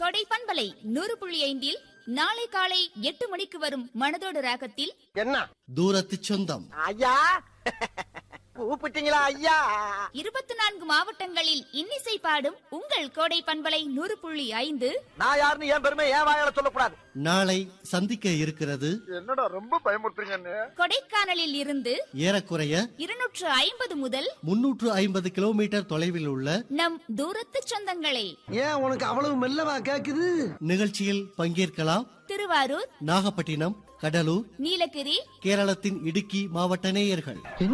கொடை பண்பலை நூறு புள்ளி ஐந்தில் நாளை காலை எட்டு மணிக்கு வரும் மனதோடு ராகத்தில் என்ன தூரத்து சொந்தம் ஐயா கூப்பிட்டீங்களா ஐயா இருபத்தி நான்கு மாவட்டங்களில் இன்னிசை பாடும் உங்கள் கோடை பண்பலை நூறு புள்ளி ஐந்து நான் யாருன்னு என் பெருமை என் வாயால சொல்லக்கூடாது நாளை சந்திக்க இருக்கிறது என்னடா ரொம்ப பயமுறுத்துறீங்கன்னு கொடைக்கானலில் இருந்து ஏறக்குறைய இருநூற்று ஐம்பது முதல் முன்னூற்று ஐம்பது கிலோமீட்டர் தொலைவில் உள்ள நம் தூரத்து சொந்தங்களே ஏன் உனக்கு அவ்வளவு மெல்லவா கேக்குது நிகழ்ச்சியில் பங்கேற்கலாம் திருவாரூர் நாகப்பட்டினம் கடலூர் நீலகிரி கேரளத்தின் இடுக்கி மாவட்ட நேயர்கள்